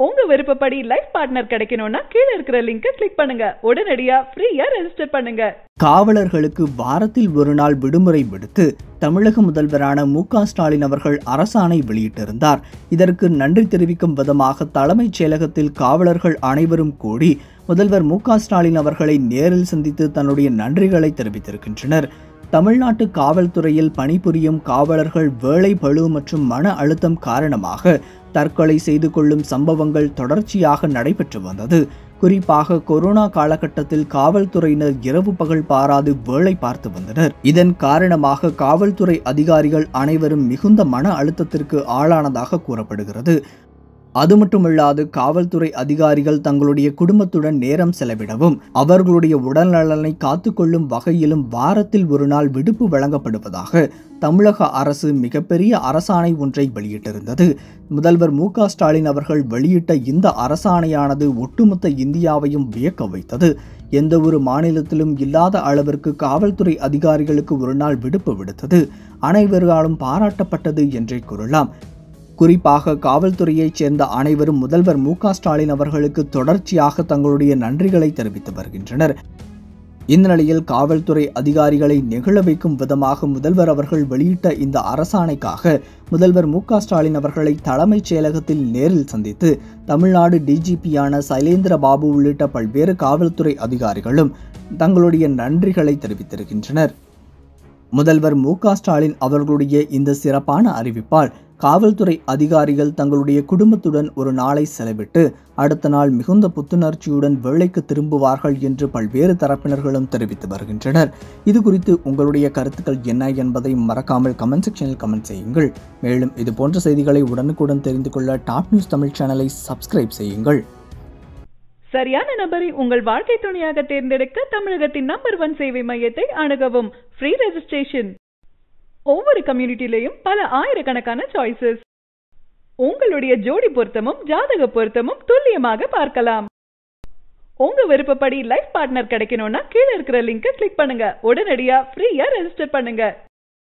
உங்க விருப்பப்படி life partner கிடைக்கணும்னா கீழே இருக்கிற லிங்கை கிளிக் பண்ணுங்க உடனடியா ஃப்ரீயா ரெஜிஸ்டர் பண்ணுங்க காவலர்களுக்கு வாரத்தில் ஒரு நாள் விடுமுறை விடுத்து தமிழக முதல்வரான மு க ஸ்டாலின் அவர்கள் அரசாணை வெளியிட்டிருந்தார் இதற்கு நன்றி தெரிவிக்கும் விதமாக தலைமைச் செயலகத்தில் காவலர்கள் அனைவரும் கூடி முதல்வர் மு க ஸ்டாலின் அவர்களை நேரில் சந்தித்து தன்னுடைய நன்றிகளை தெரிவித்திருக்கின்றனர் தமிழ்நாட்டு காவல்துறையில் பணிபுரியும் காவலர்கள் வேலை பளு மற்றும் மன அழுத்தம் காரணமாக தற்கொலை செய்து கொள்ளும் சம்பவங்கள் தொடர்ச்சியாக நடைபெற்று வந்தது குறிப்பாக கொரோனா காலகட்டத்தில் காவல்துறையினர் இரவு பகல் பாராது வேலை பார்த்து வந்தனர் இதன் காரணமாக காவல்துறை அதிகாரிகள் அனைவரும் மிகுந்த மன அழுத்தத்திற்கு ஆளானதாக கூறப்படுகிறது அது மட்டுமல்லாது காவல்துறை அதிகாரிகள் தங்களுடைய குடும்பத்துடன் நேரம் செலவிடவும் அவர்களுடைய உடல்நலனை காத்துக்கொள்ளும் வகையிலும் வாரத்தில் ஒரு நாள் விடுப்பு வழங்கப்படுவதாக தமிழக அரசு மிகப்பெரிய அரசாணை ஒன்றை வெளியிட்டிருந்தது முதல்வர் மு ஸ்டாலின் அவர்கள் வெளியிட்ட இந்த அரசாணையானது ஒட்டுமொத்த இந்தியாவையும் வியக்க வைத்தது எந்த ஒரு மாநிலத்திலும் இல்லாத அளவிற்கு காவல்துறை அதிகாரிகளுக்கு ஒரு நாள் விடுப்பு விடுத்தது அனைவராலும் பாராட்டப்பட்டது என்றே கூறலாம் குறிப்பாக காவல்துறையைச் சேர்ந்த அனைவரும் முதல்வர் மு ஸ்டாலின் அவர்களுக்கு தொடர்ச்சியாக தங்களுடைய நன்றிகளை தெரிவித்து வருகின்றனர் இந்த நிலையில் காவல்துறை அதிகாரிகளை நெகிழ வைக்கும் விதமாக முதல்வர் அவர்கள் வெளியிட்ட இந்த அரசாணைக்காக முதல்வர் மு ஸ்டாலின் அவர்களை தலைமைச் செயலகத்தில் நேரில் சந்தித்து தமிழ்நாடு டிஜிபியான சைலேந்திர பாபு உள்ளிட்ட பல்வேறு காவல்துறை அதிகாரிகளும் தங்களுடைய நன்றிகளை தெரிவித்திருக்கின்றனர் முதல்வர் மு ஸ்டாலின் அவர்களுடைய இந்த சிறப்பான அறிவிப்பால் காவல்துறை அதிகாரிகள் தங்களுடைய குடும்பத்துடன் ஒரு நாளை செலவிட்டு அடுத்த நாள் மிகுந்த புத்துணர்ச்சியுடன் வேலைக்கு திரும்புவார்கள் என்று பல்வேறு தரப்பினர்களும் தெரிவித்து வருகின்றனர் இது குறித்து உங்களுடைய கருத்துக்கள் என்ன என்பதை மறக்காமல் கமெண்ட் செக்ஷனில் கமெண்ட் செய்யுங்கள் மேலும் இது போன்ற செய்திகளை உடனுக்குடன் தெரிந்து கொள்ள டாப் நியூஸ் தமிழ் சேனலை சப்ஸ்கிரைப் செய்யுங்கள் சரியான நபரை உங்கள் வாழ்க்கை துணையாக தேர்ந்தெடுக்க தமிழகத்தின் நம்பர் ஒன் சேவை மையத்தை அணுகவும் ஃப்ரீ ரெஜிஸ்ட்ரேஷன் ஒவ்வொரு கம்யூனிட்டிலையும் பல ஆயிரக்கணக்கான சாய்ஸஸ் உங்களுடைய ஜோடி பொருத்தமும் ஜாதக பொருத்தமும் துல்லியமாக பார்க்கலாம் உங்க விருப்பப்படி லைஃப் பார்ட்னர் கிடைக்கணும்னா கீழே இருக்கிற லிங்கை கிளிக் பண்ணுங்க உடனடியா ஃப்ரீயா ரெஜிஸ்டர் பண்ணுங்க